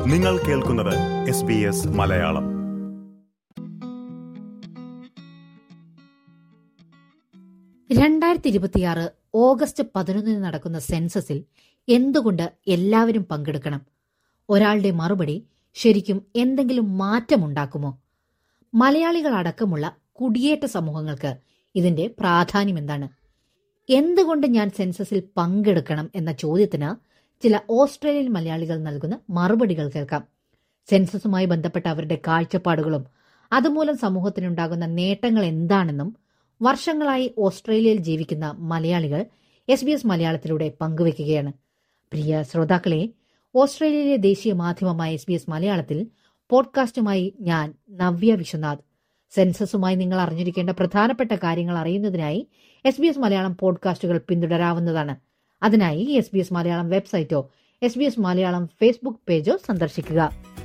നിങ്ങൾ കേൾക്കുന്നത് S B S Malayalam രണ്ടായിരത്തി ഇരുപത്തിയാറ് ഓഗസ്റ്റ് പതിനൊന്നിന് നടക്കുന്ന സെൻസസിൽ എന്തുകൊണ്ട് എല്ലാവരും പങ്കെടുക്കണം ഒരാളുടെ മറുപടി ശരിക്കും എന്തെങ്കിലും മാറ്റമുണ്ടാക്കുമോ മലയാളികളടക്കമുള്ള കുടിയേറ്റ സമൂഹങ്ങൾക്ക് ഇതിന്റെ പ്രാധാന്യം എന്താണ് എന്തുകൊണ്ട് ഞാൻ സെൻസസിൽ പങ്കെടുക്കണം എന്ന ചോദ്യത്തിന് ചില ഓസ്ട്രേലിയൻ മലയാളികൾ നൽകുന്ന മറുപടികൾ കേൾക്കാം സെൻസസുമായി ബന്ധപ്പെട്ട അവരുടെ കാഴ്ചപ്പാടുകളും അതുമൂലം സമൂഹത്തിനുണ്ടാകുന്ന നേട്ടങ്ങൾ എന്താണെന്നും വർഷങ്ങളായി ഓസ്ട്രേലിയയിൽ ജീവിക്കുന്ന മലയാളികൾ എസ് ബി എസ് മലയാളത്തിലൂടെ പങ്കുവയ്ക്കുകയാണ് പ്രിയ ശ്രോതാക്കളെ ഓസ്ട്രേലിയയിലെ ദേശീയ മാധ്യമമായ എസ് ബി എസ് മലയാളത്തിൽ പോഡ്കാസ്റ്റുമായി ഞാൻ നവ്യ വിശ്വനാഥ് സെൻസസുമായി നിങ്ങൾ അറിഞ്ഞിരിക്കേണ്ട പ്രധാനപ്പെട്ട കാര്യങ്ങൾ അറിയുന്നതിനായി എസ് ബി എസ് മലയാളം പോഡ്കാസ്റ്റുകൾ പിന്തുടരാവുന്നതാണ് അതിനായി എസ് ബി എസ് മലയാളം വെബ്സൈറ്റോ S B S Malayalam Facebook പേജോ സന്ദർശിക്കുക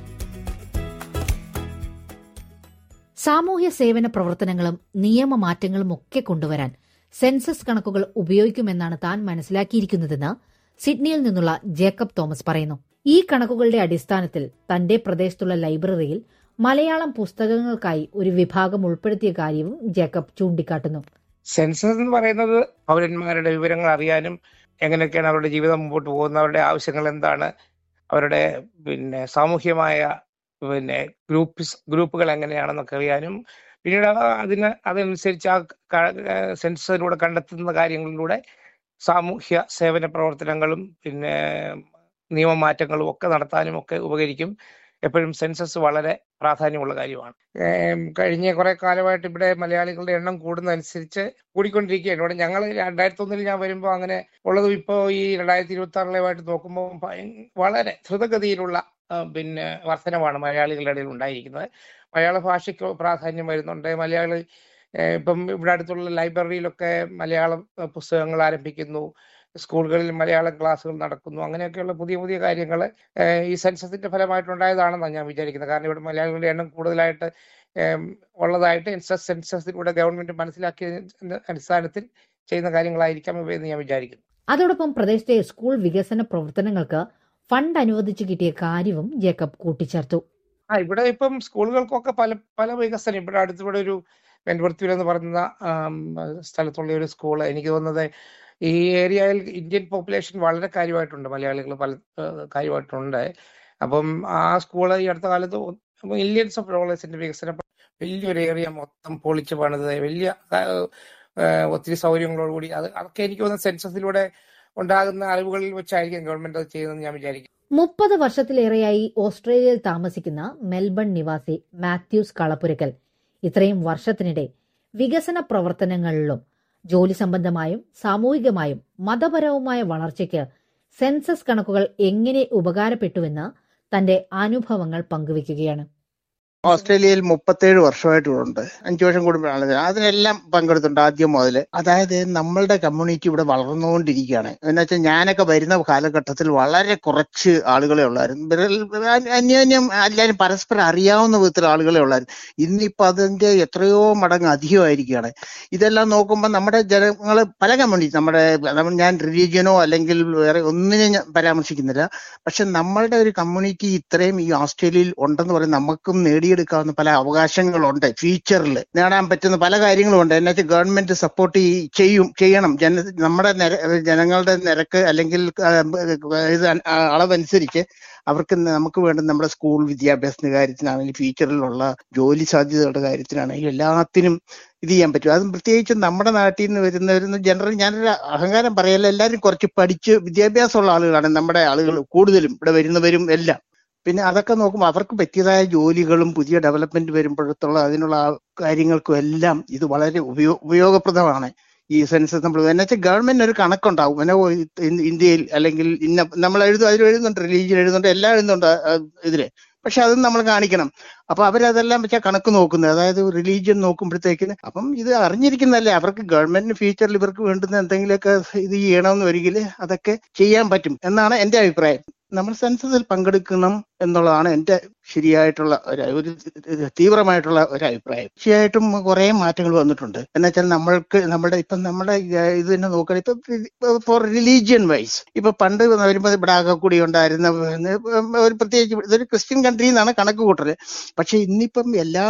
സാമൂഹ്യ സേവന പ്രവർത്തനങ്ങളും നിയമമാറ്റങ്ങളും ഒക്കെ കൊണ്ടുവരാൻ സെൻസസ് കണക്കുകൾ ഉപയോഗിക്കുമെന്നാണ് താൻ മനസ്സിലാക്കിയിരിക്കുന്നതെന്ന് സിഡ്നിയിൽ നിന്നുള്ള ജേക്കബ് തോമസ് പറയുന്നു ഈ കണക്കുകളുടെ അടിസ്ഥാനത്തിൽ തന്റെ പ്രദേശത്തുള്ള ലൈബ്രറിയിൽ മലയാളം പുസ്തകങ്ങൾക്കായി ഒരു വിഭാഗം ഉൾപ്പെടുത്തിയ കാര്യവും ജേക്കബ് ചൂണ്ടിക്കാട്ടുന്നു സെൻസസ് എന്ന് പറയുന്നത് പൗരന്മാരുടെ വിവരങ്ങൾ അറിയാനും എങ്ങനെയൊക്കെയാണ് അവരുടെ ജീവിതം മുമ്പോട്ട് പോകുന്നത് അവരുടെ ആവശ്യങ്ങൾ എന്താണ് അവരുടെ പിന്നെ സാമൂഹ്യമായ പിന്നെ ഗ്രൂപ്പ് ഗ്രൂപ്പുകൾ എങ്ങനെയാണെന്നൊക്കെ അറിയാനും പിന്നീട് ആ- അതിന് അതനുസരിച്ച് ആ ക- സെൻസസിലൂടെ കണ്ടെത്തുന്ന കാര്യങ്ങളിലൂടെ സാമൂഹ്യ സേവന പ്രവർത്തനങ്ങളും പിന്നെ നിയമമാറ്റങ്ങളും ഒക്കെ നടത്താനും ഒക്കെ ഉപകരിക്കും എപ്പോഴും സെൻസസ് വളരെ പ്രാധാന്യമുള്ള കാര്യമാണ് ഏം, കഴിഞ്ഞ കുറെ കാലമായിട്ട് ഇവിടെ മലയാളികളുടെ എണ്ണം കൂടുന്നതനുസരിച്ച് കൂടിക്കൊണ്ടിരിക്കുകയാണ് ഇവിടെ ഞങ്ങൾ രണ്ടായിരത്തി ഒന്നിൽ ഞാൻ വരുമ്പോൾ അങ്ങനെ ഉള്ളതും ഇപ്പോൾ ഈ രണ്ടായിരത്തി ഇരുപത്തി ആറിലുമായിട്ട് നോക്കുമ്പോൾ ഭയ- വളരെ ദ്രുതഗതിയിലുള്ള ആ, പിന്നെ വർധനമാണ് മലയാളികളുടെ ഇടയിൽ ഉണ്ടായിരിക്കുന്നത് മലയാള ഭാഷയ്ക്ക് പ്രാധാന്യം വരുന്നുണ്ട് മലയാളി ഏഹ്, ഇപ്പം ഇവിടെ അടുത്തുള്ള ലൈബ്രറിയിലൊക്കെ മലയാളം ആ, പുസ്തകങ്ങൾ ആരംഭിക്കുന്നു സ്കൂളുകളിൽ മലയാളം ക്ലാസ്സുകൾ നടക്കുന്നു അങ്ങനെയൊക്കെയുള്ള പുതിയ പുതിയ കാര്യങ്ങൾ ഈ സെൻസസിന്റെ ഫലമായിട്ടുണ്ടായതാണെന്നാണ് ഞാൻ വിചാരിക്കുന്നത് കാരണം ഇവിടെ മലയാളികളുടെ എണ്ണം കൂടുതലായിട്ട് ഏം, ഉള്ളതായിട്ട് സെൻസസ് സെൻസസിലൂടെ ഗവൺമെന്റ് മനസ്സിലാക്കിയ അടിസ്ഥാനത്തിൽ ചെയ്യുന്ന കാര്യങ്ങളായിരിക്കാം ഇവയെന്ന് ഞാൻ വിചാരിക്കുന്നു അതോടൊപ്പം പ്രദേശത്തെ സ്കൂൾ വികസന പ്രവർത്തനങ്ങൾക്ക് ഫണ്ട് അനുവദിച്ചു കിട്ടിയ കാര്യവും ജേക്കബ് കൂട്ടിച്ചേർത്തു ആ ഇവിടെ ഇപ്പം സ്കൂളുകൾക്കൊക്കെ പല പല വികസനം ഇവിടെ അടുത്തിവിടെ ഒരു വെൻവർത്തിയിൽ എന്ന് പറയുന്ന ആം, സ്ഥലത്തുള്ള ഒരു സ്കൂൾ എനിക്ക് തോന്നുന്നത് ഈ ഏരിയയിൽ ഇന്ത്യൻ പോപ്പുലേഷൻ വളരെ കാര്യമായിട്ടുണ്ട് മലയാളികൾ പല ആ, കാര്യമായിട്ടുണ്ട് അപ്പം ആ സ്കൂള് ഈ അടുത്ത കാലത്ത് മില്യൺസ് ഓഫ് ഡോളേഴ്സിന്റെ വികസനം വലിയൊരു ഏരിയ മൊത്തം പൊളിച്ച് പണിത് വലിയ ആ, ആ, ഒത്തിരി സൗകര്യങ്ങളോടുകൂടി അത് അതൊക്കെ എനിക്ക് തോന്നുന്നു സെൻസസിലൂടെ ഉണ്ടാകുന്ന അറിവുകളിൽ വെച്ചായിരിക്കും ഗവൺമെന്റ് അത് ചെയ്യുന്നതെന്ന് ഞാൻ വിചാരിക്കുന്നു മുപ്പത് വർഷത്തിലേറെയായി ഓസ്ട്രേലിയയിൽ താമസിക്കുന്ന മെൽബൺ നിവാസി മാത്യൂസ് കളപ്പുരക്കൽ ഇത്രയും വർഷത്തിനിടെ വികസന പ്രവർത്തനങ്ങളിലും ജോലി സംബന്ധമായും സാമൂഹികമായും മതപരവുമായ വളർച്ചയ്ക്ക് സെൻസസ് കണക്കുകൾ എങ്ങനെ ഉപകാരപ്പെട്ടുവെന്ന് തന്റെ അനുഭവങ്ങൾ പങ്കുവയ്ക്കുകയാണ് ഓസ്ട്രേലിയയിൽ മുപ്പത്തേഴ് വർഷമായിട്ട് ഇവിടെ ഉണ്ട് അഞ്ചു വർഷം കൂടുമ്പോഴാണ് ഇത്. അതിനെല്ലാം പങ്കെടുത്തിട്ടുണ്ട് ആദ്യം മുതൽ അതായത് നമ്മളുടെ കമ്മ്യൂണിറ്റി ഇവിടെ വളർന്നുകൊണ്ടിരിക്കുകയാണ് എന്ന് വെച്ചാൽ ഞാനൊക്കെ വരുന്ന കാലഘട്ടത്തിൽ വളരെ കുറച്ച് ആളുകളെ ഉള്ളായിരുന്നു വിരൽ- അന്യോന്യം എല്ലാവരും പരസ്പരം അറിയാവുന്ന വിധത്തിൽ ആളുകളെ ഉള്ളായിരുന്നു ഇന്നിപ്പോ അതിന്റെ എത്രയോ മടങ്ങ് അധികമായിരിക്കുകയാണ് ഇതെല്ലാം നോക്കുമ്പോൾ നമ്മുടെ ജനങ്ങൾ പല കമ്മ്യൂണിറ്റി നമ്മുടെ നമ്മൾ ഞാൻ റിലീജിയനോ അല്ലെങ്കിൽ വേറെ ഒന്നിനും ഞാൻ പരാമർശിക്കുന്നില്ല പക്ഷെ നമ്മളുടെ ഒരു കമ്മ്യൂണിറ്റി ഇത്രയും ഈ ഓസ്ട്രേലിയയിൽ ഉണ്ടെന്ന് പറയുന്നത് നമുക്കും നേടിയെടുക്കാവുന്ന പല അവകാശങ്ങളുണ്ട് ഫ്യൂച്ചറിൽ നേടാൻ പറ്റുന്ന പല കാര്യങ്ങളും ഉണ്ട് എന്നുവെച്ചാൽ ഗവൺമെന്റ് സപ്പോർട്ട് ചെയ്യും ചെയ്യണം ജന നമ്മുടെ നിര ജനങ്ങളുടെ നിരക്ക് അല്ലെങ്കിൽ ആ, ഇത് അ- അളവനുസരിച്ച് അവർക്ക് നമുക്ക് വേണ്ട നമ്മുടെ സ്കൂൾ വിദ്യാഭ്യാസത്തിന്റെ കാര്യത്തിനാണെങ്കിലും ഫ്യൂച്ചറിലുള്ള ജോലി സാധ്യതകളുടെ കാര്യത്തിനാണെങ്കിലും എല്ലാത്തിനും ഇത് ചെയ്യാൻ പറ്റും അതും പ്രത്യേകിച്ച് നമ്മുടെ നാട്ടിൽ നിന്ന് വരുന്നവരുന്ന ജനറൽ ഞാനൊരു അഹങ്കാരം പറയല്ല എല്ലാവരും കുറച്ച് പഠിച്ച് വിദ്യാഭ്യാസമുള്ള ആളുകളാണ് നമ്മുടെ ആളുകൾ കൂടുതലും ഇവിടെ വരുന്നവരും എല്ലാം പിന്നെ അതൊക്കെ നോക്കുമ്പോൾ അവർക്ക് പറ്റിയതായ ജോലികളും പുതിയ ഡെവലപ്മെന്റ് വരുമ്പോഴത്തുള്ള അതിനുള്ള ആ കാര്യങ്ങൾക്കും എല്ലാം ഇത് വളരെ ഉപയോ ഉപയോഗപ്രദമാണ് ഈ സെൻസസ് നമ്മൾ എന്നുവെച്ചാൽ ഗവൺമെന്റ് ഒരു കണക്കുണ്ടാവും പിന്നെ ഓ, ഇ- ഇന്ത്യയിൽ അല്ലെങ്കിൽ ഇന്ന നമ്മൾ എഴുതും അതിൽ എഴുതുന്നുണ്ട് റിലീജിയൻ എഴുതുന്നുണ്ട് എല്ലാം എഴുതുന്നുണ്ട് ആ, ആ, ഇതില് പക്ഷെ അതും നമ്മൾ കാണിക്കണം അപ്പൊ അവരതെല്ലാം വെച്ചാൽ കണക്ക് നോക്കുന്നത് അതായത് റിലീജിയൻ നോക്കുമ്പോഴത്തേക്കിന് അപ്പം ഇത് അറിഞ്ഞിരിക്കുന്നതല്ലേ അവർക്ക് ഗവൺമെന്റിന് ഫ്യൂച്ചറിൽ ഇവർക്ക് വേണ്ടുന്ന എന്തെങ്കിലുമൊക്കെ ഇത് ചെയ്യണമെന്ന് വരികിൽ അതൊക്കെ ചെയ്യാൻ പറ്റും എന്നാണ് എന്റെ അഭിപ്രായം നമ്മൾ സെൻസസിൽ പങ്കെടുക്കണം എന്നുള്ളതാണ് എൻ്റെ ശരിയായിട്ടുള്ള ഒരു ഒരു തീവ്രമായിട്ടുള്ള ഒരു അഭിപ്രായം തീർച്ചയായിട്ടും കുറെ മാറ്റങ്ങൾ വന്നിട്ടുണ്ട് എന്ന് വെച്ചാൽ നമ്മൾക്ക് നമ്മുടെ ഇപ്പം നമ്മുടെ ഏഹ് ഇത് തന്നെ നോക്കണം ഇപ്പം ഫോർ റിലീജിയൻ വൈസ് ഇപ്പൊ പണ്ട് വരുമ്പോൾ ഇവിടെ ആകെക്കൂടി ഉണ്ടായിരുന്ന ഏഹ് ഒരു പ്രത്യേകിച്ച് ഇതൊരു ക്രിസ്ത്യൻ കൺട്രി എന്നാണ് കണക്ക് കൂട്ടല് പക്ഷെ ഇന്നിപ്പം എല്ലാ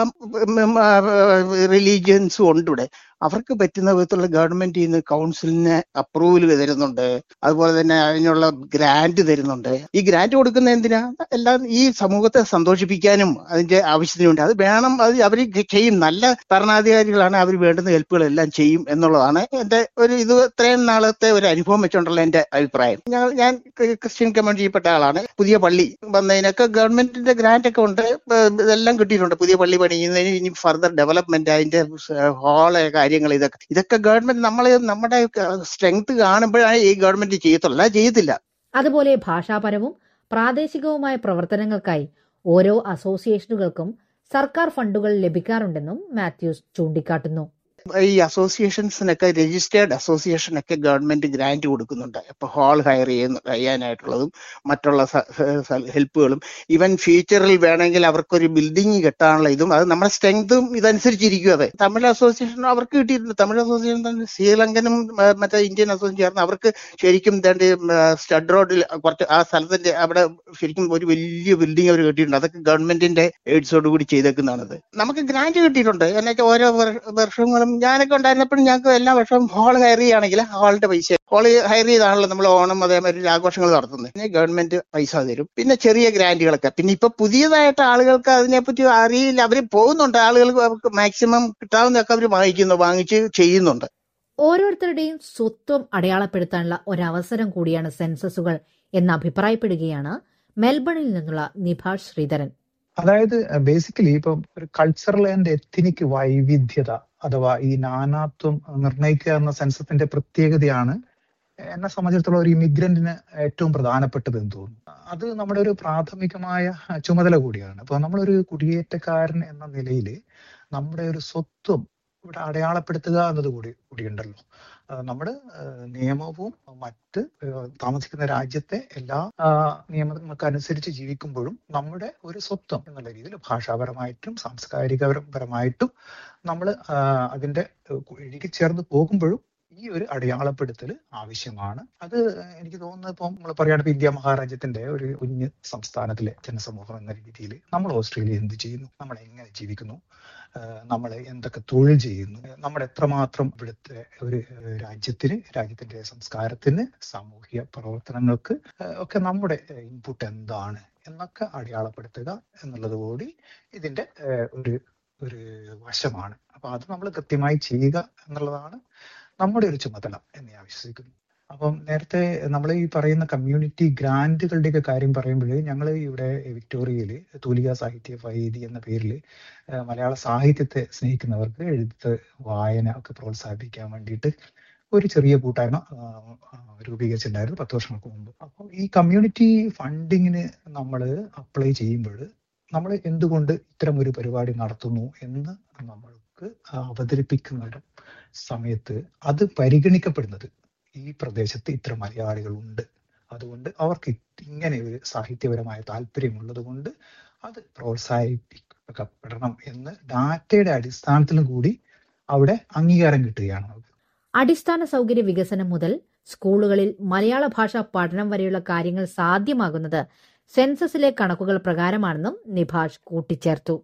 റിലീജിയൻസും ഉണ്ട് ഇവിടെ അവർക്ക് പറ്റുന്ന വിധത്തിലുള്ള ഗവൺമെന്റിൽ നിന്ന് കൗൺസിലിന് അപ്രൂവൽ തരുന്നുണ്ട് അതുപോലെ തന്നെ അതിനുള്ള ഗ്രാന്റ് തരുന്നുണ്ട് ഈ ഗ്രാന്റ് കൊടുക്കുന്ന എന്തിനാ എല്ലാം ഈ സമൂഹത്തെ സന്തോഷിപ്പിക്കാനും അതിന്റെ ആവശ്യത്തിന് വേണ്ടി അത് വേണം അത് അവർ ചെയ്യും നല്ല ഭരണാധികാരികളാണ് അവർ വേണ്ടുന്ന ഹെൽപ്പുകളെല്ലാം ചെയ്യും എന്നുള്ളതാണ് എന്റെ ഒരു ഇത് ഇത്രയും നാളത്തെ ഒരു അനുഭവം വെച്ചുകൊണ്ടുള്ള എന്റെ അഭിപ്രായം ഞങ്ങൾ ഞാൻ ക്രിസ്ത്യൻ കമ്മ്യൂണിറ്റിയിൽപ്പെട്ട ആളാണ് പുതിയ പള്ളി വന്നതിനൊക്കെ ഗവൺമെന്റിന്റെ ഗ്രാന്റ് ഒക്കെ ഉണ്ട് ഏഹ് ഇതെല്ലാം കിട്ടിയിട്ടുണ്ട് പുതിയ പള്ളി പണിയുന്നതിന് ഇനി ഫർദർ ഡെവലപ്മെന്റ് അതിന്റെ ഹാള് കാര്യങ്ങൾ ഇതൊക്കെ ഇതൊക്കെ ഗവൺമെന്റ് നമ്മളെ നമ്മുടെ സ്ട്രെങ്ത് കാണുമ്പോഴാണ് ഈ ഗവൺമെന്റ് ചെയ്യത്തുള്ളൂ അല്ലാതെ ചെയ്യത്തില്ല അതുപോലെ ഭാഷാപരവും പ്രാദേശികവുമായ പ്രവർത്തനങ്ങൾക്കായി ഓരോ അസോസിയേഷനുകൾക്കും സർക്കാർ ഫണ്ടുകൾ ലഭിക്കാറുണ്ടെന്നും മാത്യൂസ് ചൂണ്ടിക്കാട്ടുന്നു ഈ അസോസിയേഷൻസിനൊക്കെ രജിസ്റ്റേർഡ് അസോസിയേഷനൊക്കെ ഗവൺമെന്റ് ഗ്രാന്റ് കൊടുക്കുന്നുണ്ട് ഇപ്പൊ ഹാൾ ഹയർ ചെയ്യുന്ന ചെയ്യാനായിട്ടുള്ളതും മറ്റുള്ള ഹെൽപ്പുകളും ഈവൻ ഫ്യൂച്ചറിൽ വേണമെങ്കിൽ അവർക്കൊരു ബിൽഡിംഗ് കെട്ടാനുള്ള ഇതും അത് നമ്മുടെ സ്ട്രെങ്തും ഇതനുസരിച്ചിരിക്കും അതെ തമിഴ് അസോസിയേഷൻ അവർക്ക് കിട്ടിയിട്ടുണ്ട് തമിഴ് അസോസിയേഷൻ തന്നെ ശ്രീലങ്കനും ആ, മറ്റേ ഇന്ത്യൻ അസോസിയേഷൻ ചേർന്ന് അവർക്ക് ശരിക്കും ദാണ്ട് സ്റ്റഡ് റോഡിൽ കുറച്ച് ആ സ്ഥലത്തിന്റെ അവിടെ ശരിക്കും ഒരു വലിയ ബിൽഡിംഗ് അവർ കെട്ടിയിട്ടുണ്ട് അതൊക്കെ ഗവൺമെന്റിന്റെ എയ്ഡ്സോട് കൂടി ചെയ്തേക്കുന്നതാണത് നമുക്ക് ഗ്രാന്റ് കിട്ടിയിട്ടുണ്ട് എന്നുവെച്ചാൽ ഓരോ വർ- വർഷങ്ങളും ഞാനൊക്കെ ഉണ്ടായിരുന്നപ്പോഴും ഞങ്ങൾക്ക് എല്ലാ വർഷവും ഹാൾ ഹയർ ചെയ്യുകയാണെങ്കിൽ ഹാളിന്റെ പൈസ ഹാൾ ഹയർ ചെയ്താണല്ലോ നമ്മൾ ഓണം അതേമാതിരി ആഘോഷങ്ങൾ നടത്തുന്നത് പിന്നെ ഗവൺമെന്റ് പൈസ തരും പിന്നെ ചെറിയ ഗ്രാന്റുകളൊക്കെ പിന്നെ ഇപ്പൊ പുതിയതായിട്ട് ആളുകൾക്ക് അതിനെപ്പറ്റി അറിയില്ല അവർ പോകുന്നുണ്ട് ആളുകൾക്ക് അവർക്ക് മാക്സിമം കിട്ടാവുന്നതൊക്കെ അവർ വാങ്ങിക്കുന്നു വാങ്ങിച്ച് ചെയ്യുന്നുണ്ട് ഓരോരുത്തരുടെയും സ്വത്വം അടയാളപ്പെടുത്താനുള്ള ഒരവസരം കൂടിയാണ് സെൻസസുകൾ എന്ന് അഭിപ്രായപ്പെടുകയാണ് മെൽബണിൽ നിന്നുള്ള നിഭാഷ് ശ്രീധരൻ അതായത് ബേസിക്കലി ഇപ്പം ഒരു കൾച്ചറൽ ആൻഡ് എത്തിനിക് വൈവിധ്യത അഥവാ ഈ നാനാത്വം നിർണ്ണയിക്കുക എന്ന സെൻസസിന്റെ പ്രത്യേകതയാണ് എന്നെ സംബന്ധിച്ചിടത്തോളം ഒരു ഇമിഗ്രന്റിന് ഏറ്റവും പ്രധാനപ്പെട്ടത് എന്ന് തോന്നുന്നു അത് നമ്മുടെ ഒരു പ്രാഥമികമായ ചുമതല കൂടിയാണ് അപ്പൊ നമ്മളൊരു കുടിയേറ്റക്കാരൻ എന്ന നിലയിൽ നമ്മുടെ ഒരു സ്വത്വം ഇവിടെ അടയാളപ്പെടുത്തുക എന്നത് കൂടി കൂടിയുണ്ടല്ലോ നമ്മുടെ നിയമവും മറ്റ് ഏഹ് താമസിക്കുന്ന രാജ്യത്തെ എല്ലാ ആ, നിയമങ്ങൾക്ക് അനുസരിച്ച് ജീവിക്കുമ്പോഴും നമ്മുടെ ഒരു സ്വത്വം എന്നുള്ള രീതിയിൽ ഭാഷാപരമായിട്ടും സാംസ്കാരികപരമായിട്ടും നമ്മൾ അതിന്റെ ഇഴുകി ചേർന്ന് പോകുമ്പോഴും ഈ ഒരു അടയാളപ്പെടുത്തൽ ആവശ്യമാണ് അത് എനിക്ക് തോന്നുന്നത് ഇപ്പം നമ്മൾ പറയുകയാണെങ്കിൽ ഇന്ത്യ മഹാരാജ്യത്തിന്റെ ഒരു കുഞ്ഞ് സംസ്ഥാനത്തിലെ ജനസമൂഹം എന്ന രീതിയിൽ നമ്മൾ ഓസ്ട്രേലിയ എന്ത് ചെയ്യുന്നു നമ്മൾ എങ്ങനെ ജീവിക്കുന്നു നമ്മൾ എന്തൊക്കെ തൊഴിൽ ചെയ്യുന്നു നമ്മൾ എത്രമാത്രം ഇവിടുത്തെ ഒരു ഏഹ് രാജ്യത്തിന് രാജ്യത്തിന്റെ സംസ്കാരത്തിന് സാമൂഹിക പ്രവർത്തനങ്ങൾക്ക് ഏഹ് ഒക്കെ നമ്മുടെ ഇൻപുട്ട് എന്താണ് എന്നൊക്കെ അടയാളപ്പെടുത്തുക എന്നുള്ളത് കൂടി ഇതിന്റെ ഏഹ് ഒരു ഒരു വശമാണ് അപ്പൊ അത് നമ്മൾ കൃത്യമായി ചെയ്യുക എന്നുള്ളതാണ് നമ്മുടെ ഒരു ചുമതല എന്ന് ഞാൻ വിശ്വസിക്കുന്നു അപ്പം നേരത്തെ നമ്മൾ ഈ പറയുന്ന കമ്മ്യൂണിറ്റി ഗ്രാന്റുകളുടെയൊക്കെ കാര്യം പറയുമ്പോൾ ഞങ്ങൾ ഇവിടെ വിക്ടോറിയയിൽ തൂലിക സാഹിത്യ വൈദി എന്ന പേരിൽ മലയാള സാഹിത്യത്തെ സ്നേഹിക്കുന്നവർക്ക് എഴുത്ത് വായന ഒക്കെ പ്രോത്സാഹിപ്പിക്കാൻ വേണ്ടിയിട്ട് ഒരു ചെറിയ കൂട്ടായ്മ ആ, ആ, രൂപീകരിച്ചിട്ടുണ്ടായിരുന്നു പത്ത് വർഷങ്ങൾക്ക് മുമ്പ് അപ്പം ഈ കമ്മ്യൂണിറ്റി ഫണ്ടിങ്ങിന് നമ്മൾ അപ്ലൈ ചെയ്യുമ്പോൾ നമ്മൾ എന്തുകൊണ്ട് ഇത്തരം ഒരു പരിപാടി നടത്തുന്നു എന്ന് നമ്മൾക്ക് അവതരിപ്പിക്കുന്ന സമയത്ത് അത് പരിഗണിക്കപ്പെടുന്നത് ഈ പ്രദേശത്ത് ഇത്ര മലയാളികൾ ഉണ്ട് അതുകൊണ്ട് അവർക്ക് ഇങ്ങനെ ഒരു സാഹിത്യപരമായ താല്പര്യമുള്ളത് കൊണ്ട് അത് പ്രോത്സാഹിപ്പിക്കപ്പെടണം എന്ന് ഡാറ്റയുടെ അടിസ്ഥാനത്തിലും കൂടി അവിടെ അംഗീകാരം കിട്ടുകയാണ് നമുക്ക് അടിസ്ഥാന സൗകര്യ വികസനം മുതൽ സ്കൂളുകളിൽ മലയാള ഭാഷാ പഠനം വരെയുള്ള കാര്യങ്ങൾ സാധ്യമാകുന്നത് സെൻസസിലെ കണക്കുകൾ പ്രകാരമാണെന്നും നിഭാഷ് കൂട്ടിച്ചേർത്തു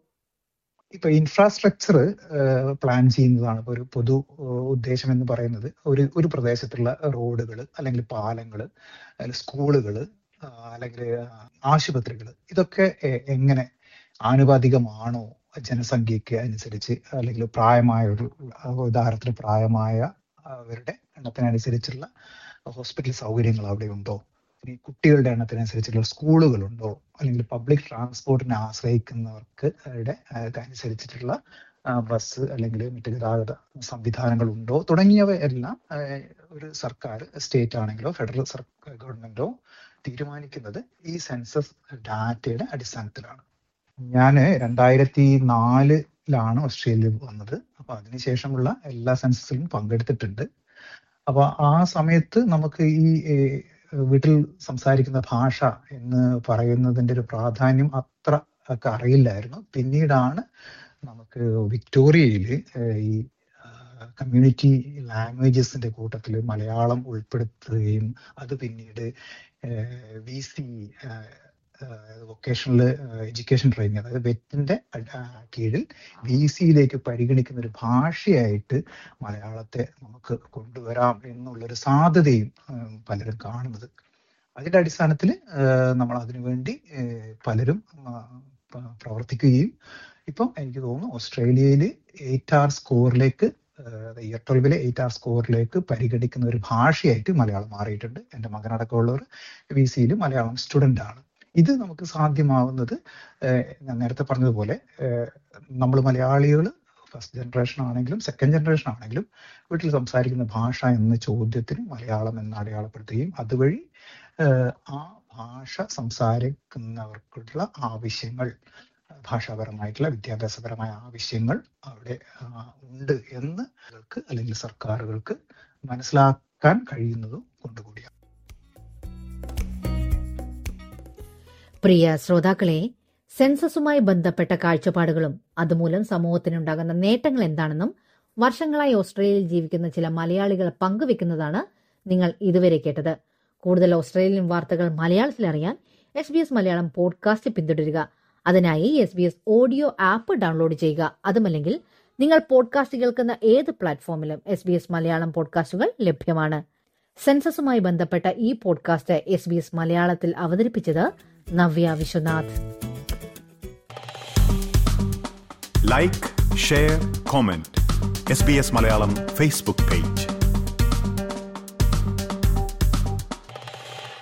ഇപ്പൊ ഇൻഫ്രാസ്ട്രക്ചർ പ്ലാൻ ചെയ്യുന്നതാണ് ഇപ്പൊ ഒരു പൊതു ഏഹ്, ഉദ്ദേശം എന്ന് പറയുന്നത് ഒരു ഒരു പ്രദേശത്തുള്ള റോഡുകൾ അല്ലെങ്കിൽ പാലങ്ങൾ അല്ലെങ്കിൽ സ്കൂളുകൾ അല്ലെങ്കിൽ ആശുപത്രികൾ ഇതൊക്കെ എ- എങ്ങനെ ആനുപാതികമാണോ ജനസംഖ്യയ്ക്ക് അനുസരിച്ച് അല്ലെങ്കിൽ പ്രായമായ ഒരു അഹ് ഉദാഹരണത്തിന് പ്രായമായ അവരുടെ എണ്ണത്തിനനുസരിച്ചുള്ള ഹോസ്പിറ്റൽ സൗകര്യങ്ങൾ അവിടെ ഉണ്ടോ ഇനി കുട്ടികളുടെ എണ്ണത്തിനനുസരിച്ചുള്ള സ്കൂളുകളുണ്ടോ അല്ലെങ്കിൽ പബ്ലിക് ട്രാൻസ്പോർട്ടിനെ ആശ്രയിക്കുന്നവർക്ക് അവരുടെ അനുസരിച്ചിട്ടുള്ള ബസ് അല്ലെങ്കിൽ മറ്റ് ഗതാഗത സംവിധാനങ്ങൾ ഉണ്ടോ തുടങ്ങിയവ എല്ലാം ആ, ഒരു സർക്കാർ സ്റ്റേറ്റ് ആണെങ്കിലോ ഫെഡറൽ സർക്കാർ ഗവൺമെന്റോ തീരുമാനിക്കുന്നത് ഈ സെൻസസ് ഡാറ്റയുടെ അടിസ്ഥാനത്തിലാണ് ഞാൻ രണ്ടായിരത്തി നാലിലാണ് ഓസ്ട്രേലിയ വന്നത് അപ്പൊ അതിനുശേഷമുള്ള എല്ലാ സെൻസസിലും പങ്കെടുത്തിട്ടുണ്ട് അപ്പൊ ആ സമയത്ത് നമുക്ക് ഈ ഏഹ്, ഏഹ് വീട്ടിൽ സംസാരിക്കുന്ന ഭാഷ എന്ന് പറയുന്നതിന്റെ ഒരു പ്രാധാന്യം അത്ര ഒക്കെ അറിയില്ലായിരുന്നു പിന്നീടാണ് നമുക്ക് വിക്ടോറിയയിൽ ഈ കമ്മ്യൂണിറ്റി ലാംഗ്വേജസിന്റെ കൂട്ടത്തിൽ മലയാളം ഉൾപ്പെടുത്തുകയും അത് പിന്നീട് V C vocational education training അതായത് വെറ്റിന്റെ കീഴിൽ വി സിയിലേക്ക് പരിഗണിക്കുന്ന ഒരു ഭാഷയായിട്ട് മലയാളത്തെ നമുക്ക് കൊണ്ടുവരാം എന്നുള്ളൊരു സാധ്യതയും ഏഹ് പലരും കാണുന്നത് അതിന്റെ അടിസ്ഥാനത്തിൽ നമ്മൾ അതിനുവേണ്ടി ഏഹ് പലരും ആ, പ- പ്രവർത്തിക്കുകയും ഇപ്പം എനിക്ക് തോന്നുന്നു ഓസ്ട്രേലിയയിൽ എയ്റ്റ് ആർ സ്കോറിലേക്ക് ഇയർ ട്വൽവിലെ എയ്റ്റ് ആർ സ്കോറിലേക്ക് പരിഗണിക്കുന്ന ഒരു ഭാഷയായിട്ട് മലയാളം മാറിയിട്ടുണ്ട് എൻ്റെ മകനടക്കമുള്ളവർ വി സിയിൽ മലയാളം സ്റ്റുഡൻ്റ് ആണ് ഇത് നമുക്ക് സാധ്യമാവുന്നത് ഏഹ് ഞാൻ നേരത്തെ പറഞ്ഞതുപോലെ നമ്മൾ മലയാളികൾ ഫസ്റ്റ് ജനറേഷൻ ആണെങ്കിലും സെക്കൻഡ് ജനറേഷൻ ആണെങ്കിലും വീട്ടിൽ സംസാരിക്കുന്ന ഭാഷ എന്ന ചോദ്യത്തിന് മലയാളം എന്ന് അടയാളപ്പെടുത്തുകയും അതുവഴി ഏഹ് ആ ഭാഷ സംസാരിക്കുന്നവർക്കുള്ള ആവശ്യങ്ങൾ ഭാഷാപരമായിട്ടുള്ള വിദ്യാഭ്യാസപരമായ ആവശ്യങ്ങൾ അവിടെ ആ, ഉണ്ട് എന്ന് ആളുകൾക്ക് അല്ലെങ്കിൽ സർക്കാരുകൾക്ക് മനസ്സിലാക്കാൻ കഴിയുന്നതും കൊണ്ടുകൂടിയാണ് പ്രിയ ശ്രോതാക്കളെ സെൻസസുമായി ബന്ധപ്പെട്ട കാഴ്ചപ്പാടുകളും അതുമൂലം സമൂഹത്തിനുണ്ടാകുന്ന നേട്ടങ്ങൾ എന്താണെന്നും വർഷങ്ങളായി ഓസ്ട്രേലിയയിൽ ജീവിക്കുന്ന ചില മലയാളികൾ പങ്കുവെക്കുന്നതാണ് നിങ്ങൾ ഇതുവരെ കേട്ടത് കൂടുതൽ ഓസ്ട്രേലിയൻ വാർത്തകൾ മലയാളത്തിൽ അറിയാൻ S B S Malayalam podcast പിന്തുടരുക അതിനായി S B S audio app download ചെയ്യുക അതുമല്ലെങ്കിൽ നിങ്ങൾ പോഡ്കാസ്റ്റ് കേൾക്കുന്ന ഏത് പ്ലാറ്റ്ഫോമിലും എസ് ബി എസ് മലയാളം പോഡ്കാസ്റ്റുകൾ ലഭ്യമാണ് സെൻസസുമായി ബന്ധപ്പെട്ട ഈ പോഡ്കാസ്റ്റ് എസ് ബി എസ് മലയാളത്തിൽ അവതരിപ്പിച്ചത് Navya Viswanath like share comment S B S Malayalam Facebook page